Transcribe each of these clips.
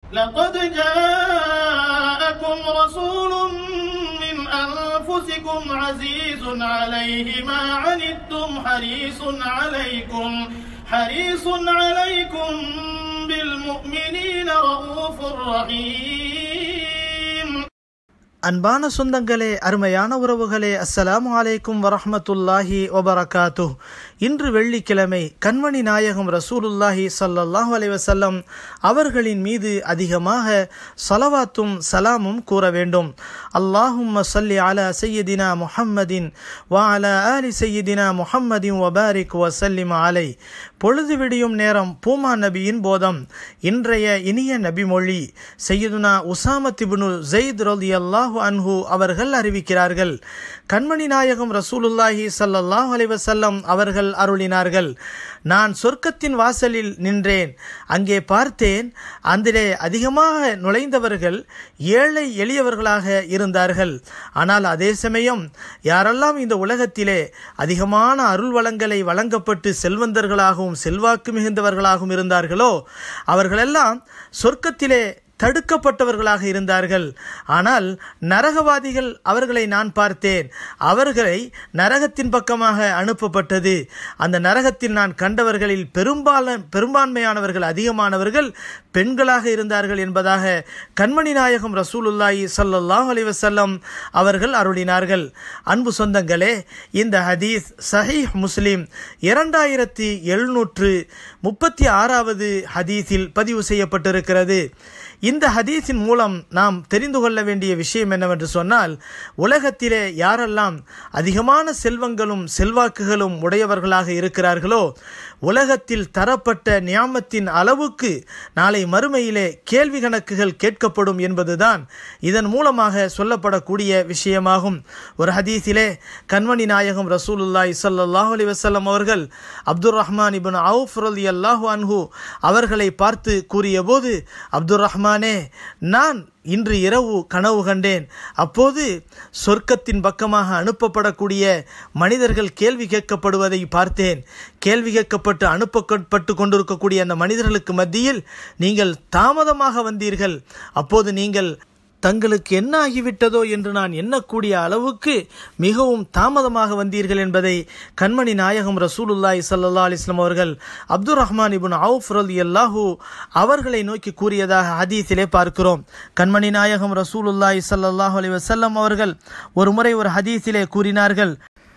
لقد جاءكم رسول من أنفسكم عزيز عليه ما عنتم حريص عليكم حريص عليكم بالمؤمنين رؤوف رحيم அன்பான சொந்தங்களே அருமையான உறவுகளே அஸ்ஸலாமு அலைக்கும் வரஹ்மத்துல்லாஹி வபரகாத்து இன்று வெள்ளிக்கிழமை கண்மணி நாயகம் ரசூலுல்லாஹி ஸல்லல்லாஹு அலைஹி வஸல்லம் அவர்களின் மீது அதிகமாக சலவாத்தும் சலாமும் கூற வேண்டும் அல்லாஹும்ம ஸல்லி அலா சையதினா முஹம்மதின் வ அலா ஆலி சையதினா முஹம்மதின் வபாரிக் வசல்லிம் அலை பொழுது விடியும் நேரம் பூமா நபியின் போதம் இன்றைய இனிய நபிமொழி சையதுனா உசாமத் இப்னு ஜெயித் ரலியல்லாஹு அன்ஹு அவர்கள் அறிவிக்கிறார்கள் கண்மணி நாயகம் ரசூலுல்லாஹி ஸல்லல்லாஹு அலைஹி வஸல்லம் அவர்கள் அருளினார்கள் நான் சொர்க்கத்தின் வாசலில் நின்றேன் அங்கே பார்த்தேன் அதிலே அதிகமாக நுழைந்தவர்கள் ஏழை எளியவர்களாக இருந்தார்கள் ஆனால் அதே சமயம் யாரெல்லாம் இந்த உலகத்திலே அதிகமான அருள் வளங்களை வழங்கப்பட்டு செல்வந்தர்களாகவும் செல்வாக்கு மிகுந்தவர்களாகவும் இருந்தார்களோ அவர்களெல்லாம் சொர்க்கத்திலே தடுக்கப்பட்டவர்களாக இருந்தார்கள் ஆனால் நரகவாதிகள் அவர்களை நான் பார்த்தேன் அவர்களை நரகத்தின் பக்கமாக அனுப்பப்பட்டது அந்த நரகத்தில் நான் கண்டவர்களில் பெரும்பால பெரும்பான்மையானவர்கள் அதிகமானவர்கள் பெண்களாக இருந்தார்கள் என்பதாக கண்மணி நாயகம் ரசூலுல்லாஹி ஸல்லல்லாஹு அலைஹி வஸல்லம் அவர்கள் அருளினார்கள் அன்பு சொந்தங்களே இந்த ஹதீஸ் சஹீஹ் முஸ்லிம் இரண்டாயிரத்தி எழுநூற்று முப்பத்தி ஆறாவது ஹதீஸில் பதிவு செய்யப்பட்டிருக்கிறது இந்த ஹதீஸின் மூலம் நாம் தெரிந்து கொள்ள வேண்டிய விஷயம் என்னவென்று சொன்னால் உலகத்திலே யாரெல்லாம் அதிகமான செல்வங்களும் செல்வாக்குகளும் உடையவர்களாக இருக்கிறார்களோ உலகத்தில் தரப்பட்ட நியாமத்தின் அளவுக்கு நாளை மறுமையிலே கேள்வி கணக்குகள் கேட்கப்படும் என்பதுதான் இதன் மூலமாக சொல்லப்படக்கூடிய விஷயமாகும் ஒரு ஹதீஸிலே கண்மணி நாயகம் ரசூலுல்லாய் ஸல்லல்லாஹு அலைஹி வஸல்லம் அவர்கள் அப்துர் ரஹ்மான் இப்னு அவுஃப் ரலியல்லாஹு அன்ஹு அவர்களை பார்த்து கூறியபோது அப்துர் ரஹ்மானே நான் இன்று இரவு கனவு கண்டேன் அப்போது சொர்க்கத்தின் பக்கமாக அனுப்பப்படக்கூடிய மனிதர்கள் கேள்வி கேட்கப்படுவதை பார்த்தேன் கேள்வி கேட்கப்பட்டு அனுப்பப்பட்டு கொண்டிருக்கக்கூடிய அந்த மனிதர்களுக்கு மத்தியில் நீங்கள் தாமதமாக வந்தீர்கள் அப்போது நீங்கள் தங்களுக்கு என்ன ஆகிவிட்டதோ என்று நான் எண்ணக்கூடிய அளவுக்கு மிகவும் தாமதமாக வந்தீர்கள் என்பதை கண்மணி நாயகம் ரசூலுல்லாய் சல்லா அலிஸ்லாம் அவர்கள் அப்துல் ரஹ்மான் இபுன் அவுஃப் ரலி அல்லாஹூ அவர்களை நோக்கி கூறியதாக ஹதீஸிலே பார்க்கிறோம் கண்மணி நாயகம் ரசூலுல்லாய் சல்லாஹூ அலி வசல்லம் அவர்கள் ஒரு முறை ஒரு ஹதீஸிலே கூறினார்கள்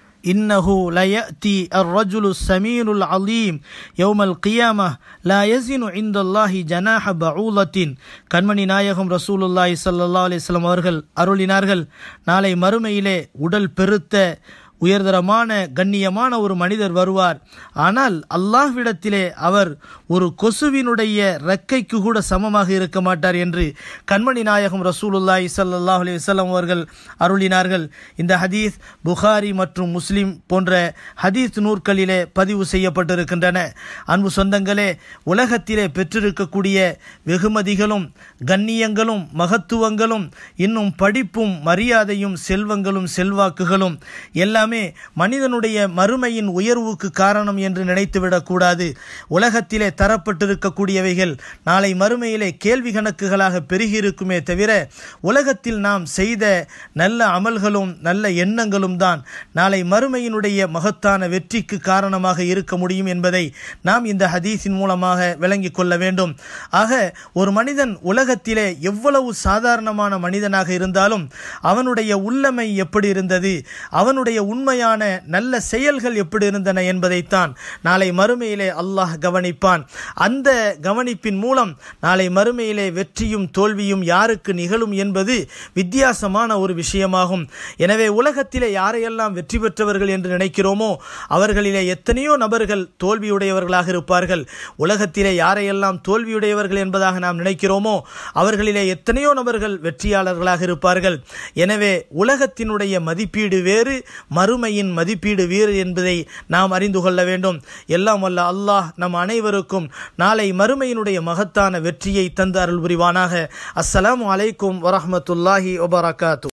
إنه ليأتي الرجل السمين العظيم يوم القيامة لا يزن عند الله جناح بعوضة கண்மணி நாயகம் ரசூலுல்லாஹி ஸல்லல்லாஹு அலைஹி வஸல்லம் அவர்கள் அருளினார்கள் நாளை மறுமையிலே உடல் பெருத்த உயர்தரமான கண்ணியமான ஒரு மனிதர் வருவார் ஆனால் அல்லாஹ்விடத்திலே அவர் ஒரு கொசுவினுடைய ரெக்கைக்கு கூட சமமாக இருக்க மாட்டார் என்று கண்மணி நாயகம் ரசூலுல்லாஹி ஸல்லல்லாஹு அலைஹி வஸல்லம் அவர்கள் அருளினார்கள் இந்த ஹதீஸ் புகாரி மற்றும் முஸ்லிம் போன்ற ஹதீஸ் நூற்களிலே பதிவு செய்யப்பட்டிருக்கின்றன அன்பு சொந்தங்களே உலகத்திலே பெற்றிருக்கக்கூடிய வெகுமதிகளும் கண்ணியங்களும் மகத்துவங்களும் இன்னும் படிப்பும் மரியாதையும் செல்வங்களும் செல்வாக்குகளும் எல்லாமே மனிதனுடைய மறுமையின் உயர்வுக்கு காரணம் என்று நினைத்துவிடக் கூடாது உலகத்திலே தரப்பட்டிருக்கக்கூடியவைகள் நாளை மறுமையிலே கேள்வி கணக்குகளாக பெருகியிருக்குமே தவிர உலகத்தில் நாம் செய்த நல்ல அமல்களும் நல்ல எண்ணங்களும் தான் நாளை மறுமையினுடைய மகத்தான வெற்றிக்கு காரணமாக இருக்க முடியும் என்பதை நாம் இந்த ஹதீஸின் மூலமாக விளங்கிக் கொள்ள வேண்டும் ஆக ஒரு மனிதன் உலகத்திலே எவ்வளவு சாதாரணமான மனிதனாக இருந்தாலும் அவனுடைய உள்ளமை எப்படி இருந்தது அவனுடைய உண்மையான நல்ல செயல்கள் எப்படி இருந்தன என்பதைத்தான் நாளை மறுமையிலே அல்லாஹ் கவனிப்பான் அந்த கவனிப்பின் மூலம் நாளை மறுமையிலே வெற்றியும் தோல்வியும் யாருக்கு நிகழும் என்பது வித்தியாசமான ஒரு விஷயமாகும் எனவே உலகத்திலே யாரையெல்லாம் வெற்றி பெற்றவர்கள் என்று நினைக்கிறோமோ அவர்களிலே எத்தனையோ நபர்கள் தோல்வியுடையவர்களாக இருப்பார்கள் உலகத்திலே யாரையெல்லாம் தோல்வியுடையவர்கள் என்பதாக நாம் நினைக்கிறோமோ அவர்களிலே எத்தனையோ நபர்கள் வெற்றியாளர்களாக இருப்பார்கள் எனவே உலகத்தினுடைய மதிப்பீடு வேறு மறுமையின் மதிப்பீடு வேறு என்பதை நாம் அறிந்து கொள்ள வேண்டும் எல்லாம் வல்ல அல்லாஹ் நம் அனைவருக்கும் நாளை மறுமையினுடைய மகத்தான வெற்றியை தந்து அருள் புரிவானாக அஸ்ஸலாமு அலைக்கும் வரஹ்மத்துல்லாஹி வபரகாத்து